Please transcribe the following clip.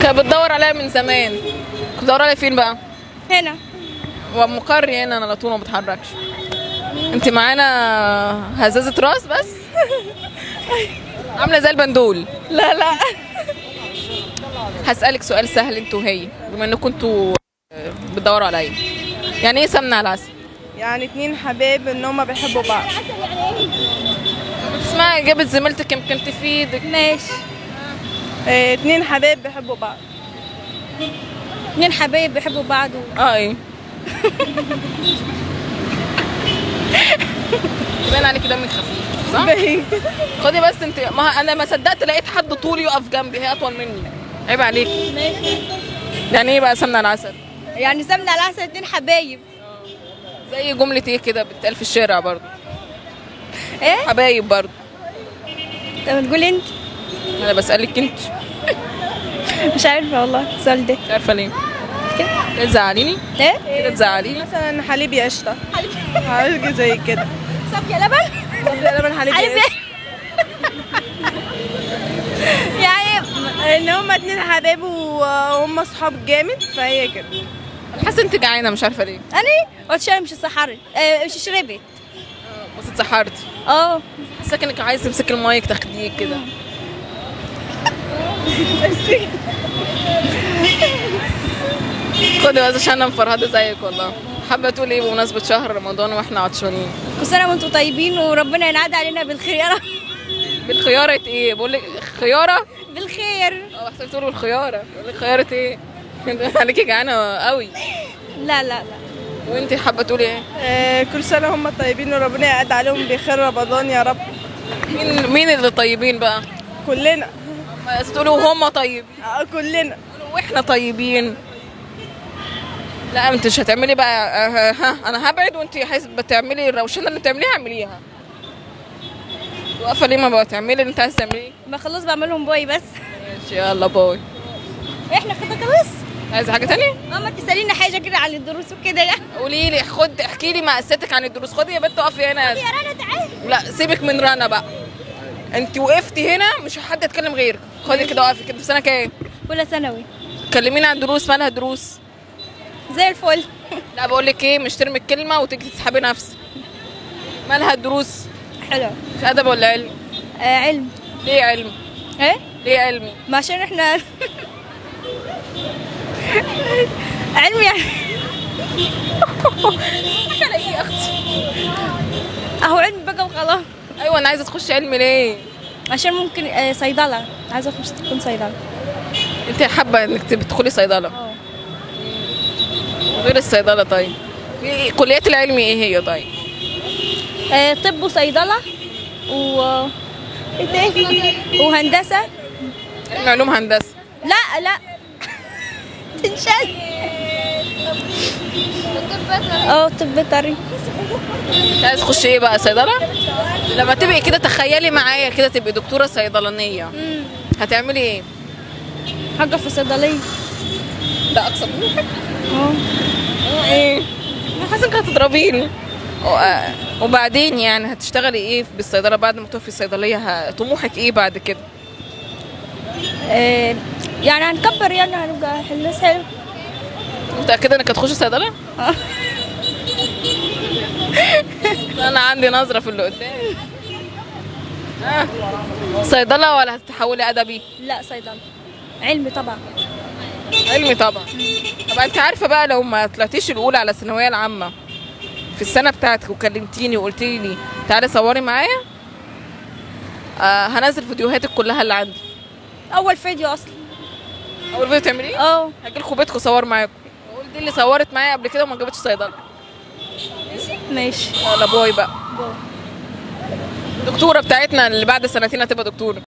كانت بتدور عليا من زمان كنت بتدور عليا فين بقى هنا ومقري هنا انا على طول ما بتحركش انت معانا هزازه راس بس عامله زي البندول لا لا هسألك سؤال سهل انتوا وهي بما انكم انتوا آه، بتدوروا عليا يعني ايه سمنة على العسل؟ يعني اتنين حبايب ان هما بيحبوا بعض اسمعي اجابة زميلتك يمكن تفيدك ماشي اه اتنين حبايب بيحبوا بعض اتنين حبايب بيحبوا بعض و... اه ايه باين عليكي دمك خفيف صح؟ خدي بس انت ما انا ما صدقت لقيت حد طولي يقف جنبي هي اطول مني عيب عليكي ماشي يعني ايه بقى سمنة على العسل؟ يعني سمنة على العسل اتنين حبايب زي جملة ايه كده بتتقال في الشارع برضه ايه حبايب برضه طب تقول انت انا بسألك انت مش عارفة والله السؤال ده مش عارفة ليه كده كده تزعليني ايه كده تزعليني مثلا حليب قشطة حاجة زي كده صافية لبن صافية لبن حليب حليب قشطة يعني ان هما اتنين حبايب وهم صحاب جامد فهي كده حاسه انت جعانه مش عارفه ليه أنا قلت شرب مش سحرت آه مش شربت بس اتسحرتي اه حاسه انك عايز تمسكي المايك تاخديه كده خدي بس عشان انا مفرهده زيك والله حابه تقول ايه بمناسبه شهر رمضان واحنا عطشانين كل سنة وانتم طيبين وربنا ينعاد علينا بالخير يا رب بالخياره ايه بقول لك خياره بالخير اه احسن تقولوا الخياره بقول لك خياره ايه انت عليكي جعانه قوي لا لا لا وانت حابه تقولي ايه آه، كل سنة هم طيبين وربنا يعد عليهم بخير رمضان يا رب مين مين اللي طيبين بقى كلنا بس تقولوا هم طيبين آه، كلنا واحنا طيبين لا انت مش هتعملي بقى آه، ها انا هبعد وانت عايزه بتعملي الروشنه اللي بتعمليها اعمليها واقفه ليه ما بتعملي اللي انت عايزه تعمليه ما خلاص بعملهم باي بس ماشي يلا باي احنا كده خلاص عايزه حاجه تانية اه ما تسالينا حاجه كده عن الدروس وكده يعني قولي لي خد احكي لي مقاساتك عن الدروس خدي يا بنت اقفي هنا يا رنا تعالي لا سيبك من رنا بقى انت وقفتي هنا مش حد يتكلم غيرك خدي كده وقفي كده في سنه كام اولى ثانوي كلميني عن الدروس مالها دروس زي الفل لا بقول لك ايه مش ترمي الكلمه وتيجي تسحبي نفسك مالها الدروس حلو مش ادب ولا علم آه علم ليه علم ايه ليه علمي ما عشان احنا علم يعني على ايه يا اختي اهو علم بقى وخلاص ايوه انا عايزه تخشي علم ليه عشان ممكن آه صيدله عايزه اخش تكون صيدله انت حابه انك تدخلي صيدله اه غير الصيدله طيب في كليات العلم ايه هي طيب آه، طب وصيدله و ايه تاني وهندسه علم علوم هندسه لا لا تنشال اه طب بيطري انت عايزه تخشي ايه بقى صيدله لما تبقي كده تخيلي معايا كده تبقي دكتوره صيدلانيه هتعملي ايه حاجه في صيدليه ده اقصى طموحك اه ايه انا حاسه انك هتضربيني و- وبعدين يعني هتشتغلي ايه بالصيدله بعد ما تقفي الصيدليه ه- طموحك ايه بعد كده آه، يعني هنكبر يعني هنبقى الناس حلو متاكده انك هتخشي صيدله اه انا عندي نظره في اللي قدام آه. صيدله ولا هتتحولي ادبي لا صيدله علمي طبعا علمي طبعا طب انت عارفه بقى لو ما طلعتيش الاولى على الثانويه العامه في السنه بتاعتك وكلمتيني وقلت لي تعالي صوري معايا آه هنزل فيديوهاتك كلها اللي عندي اول فيديو اصلا اول فيديو تعمليه اه هاجي لكم بيتكم صور معاكم واقول دي اللي صورت معايا قبل كده وما جابتش صيدله ماشي يلا باي بقى الدكتوره بتاعتنا اللي بعد سنتين هتبقى دكتوره